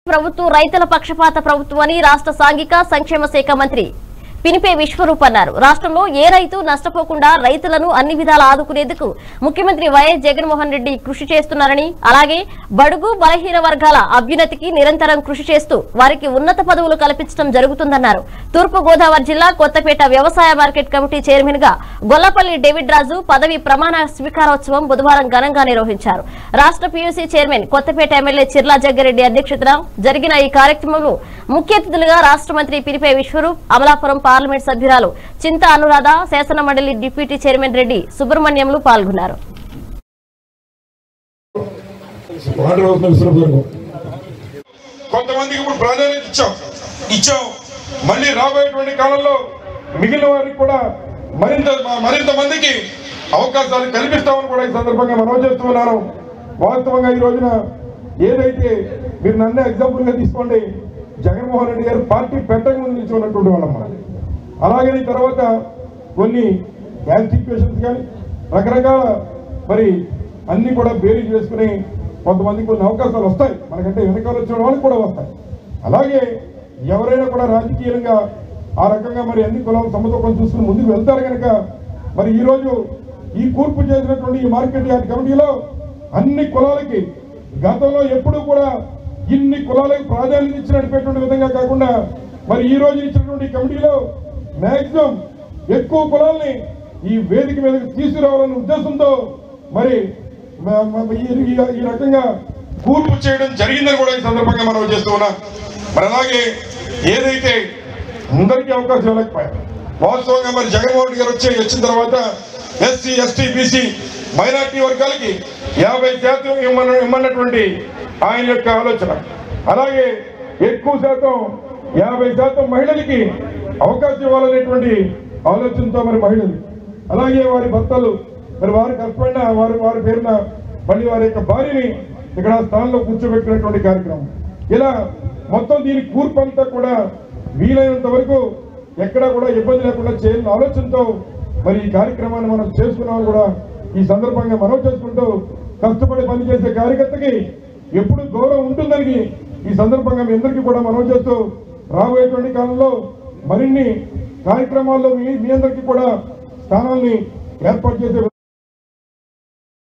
ప్రభుత్వం రైతుల పక్షపాత ప్రభుత్వం అని రాష్ట్ర సాంఘిక సంక్షేమ శాఖ మంత్రి పినిపే విశ్వరూప్ అన్నారు రాష్ట్రంలో ఏ రైతు నష్టపోకుండా రైతులను అన్ని విధాలా ఆదుకునేందుకు ముఖ్యమంత్రి వైఎస్ జగన్మోహన్ రెడ్డి కృషి చేస్తున్నారని అలాగే బడుగు బలహీన వర్గాల అభ్యున్నతికి నిరంతరం కృషి చేస్తూ వారికి ఉన్నత పదవులు కల్పించడం జరుగుతుందన్నారు తూర్పు గోదావరి జిల్లా కొత్తపేట వ్యవసాయ మార్కెట్ కమిటీ చైర్మన్ గా గొల్లపల్లి డేవిడ్ రాజు పదవి ప్రమాణ స్వీకారోత్సవం బుధవారం ఘనంగా నిర్వహించారు రాష్ట్ర PUC chairman Kothapeta MLA Chirla Jaggareddy అధ్యక్షతన జరిగిన ఈ కార్యక్రమంలో ముఖ్య అతిథులుగా రాష్ట్ర మంత్రి పినిపే విశ్వరూప్ అమలాపురం పార్లమెంట్ సభ్యురాలు చింత అనురాధ శాసన మండలి డిప్యూటీ చైర్మన్ రెడ్డి సుబ్రహ్మణ్యంలు పాల్గొన్నారు వాటర్ హౌస్ మినిస్టర్ గారు కొంతమందికి ఇప్పుడు ప్రాధాన్యత ఇచ్చాం ఇచ్చాం మళ్ళీ రాబోయేటువంటి కాలంలో మిగిలిన వారికి కూడా మరింత మరింత మందికి అవకాశాలు కల్పిస్తామని కూడా ఈ సందర్భంగా మనవి చేస్తున్నాను వాస్తవంగా ఈ రోజున ఏదైతే మీరు నన్నే ఎగ్జాంపుల్ గా తీసుకోండి జగన్మోహన్ రెడ్డి గారు పార్టీ పెట్టక ముందు నుంచి ఉన్నటువంటి వాళ్ళం మనం అలాగే ఈ తర్వాత కొన్ని హెల్త్ ఈక్వేషన్స్ కానీ రకరకాల మరి అన్ని కూడా బేరీ చేసుకుని కొంతమందికి కొన్ని అవకాశాలు వస్తాయి మనకంటే వెనకాల వచ్చిన వాళ్ళకి కూడా వస్తాయి అలాగే ఎవరైనా కూడా రాజకీయంగా ఆ రకంగా మరి అన్ని కులాల సమతూకం చూసుకుని ముందుకు వెళ్తారు కనుక మరి ఈ రోజు ఈ కూర్పు చేసినటువంటి ఈ మార్కెట్ యార్డ్ కమిటీలో అన్ని కులాలకి గతంలో ఎప్పుడూ కూడా ఇన్ని కులాలకు ప్రాధాన్యత ఇచ్చి నడిపేటువంటి విధంగా కాకుండా మరి ఈ రోజు ఇచ్చినటువంటి ఈ కమిటీలో మాక్సిమం ఎక్కువ కులాల్ని ఈ వేదిక మీదకి తీసుకురావాలనే ఉద్దేశంతో మరి మ- మ- ఈ- ఈ- ఈ రకంగా కూర్పు చేయడం జరిగిందని కూడా ఈ సందర్భంగా మనం చేస్తూ ఉన్నాం మరి అలాగే ఏదైతే అందరికీ అవకాశం ఇవ్వలేకపోయారు వాస్తవంగా మరి జగన్మోహన్ రెడ్డి గారు వచ్చి వచ్చిన తర్వాత ఎస్సీ ఎస్టీ బీసీ మైనార్టీ వర్గాలకి యాభై శాతం ఇమ్మన్న ఇమ్మన్నటువంటి ఆయన యొక్క ఆలోచన అలాగే ఎక్కువ శాతం యాభై శాతం మహిళలకి అవకాశం ఇవ్వాలనేటువంటి ఆలోచనతో మరి మహిళలు అలాగే వారి భర్తలు మరి వారి కల్పన వారి వారి పేరున మళ్ళీ వారి యొక్క భార్యని ఇక్కడ ఆ స్థానంలో కూర్చోబెట్టినటువంటి కార్యక్రమం ఇలా మొత్తం దీని కూర్పు అంతా కూడా వీలైనంత వరకు ఎక్కడా కూడా ఇబ్బంది లేకుండా చేయాలని ఆలోచనతో మరి ఈ కార్యక్రమాన్ని మనం చేసుకున్నామని కూడా ఈ సందర్భంగా మనం చేసుకుంటూ కష్టపడి పనిచేసే కార్యకర్తకి ఎప్పుడు గౌరవం ఉంటుందని ఈ సందర్భంగా మీ అందరికీ కూడా మనం చేస్తూ రాబోయేటువంటి కాలంలో మరిన్ని కార్యక్రమాల్లో మీ మీ అందరికీ కూడా స్థానాల్ని ఏర్పాటు చేసే విధంగా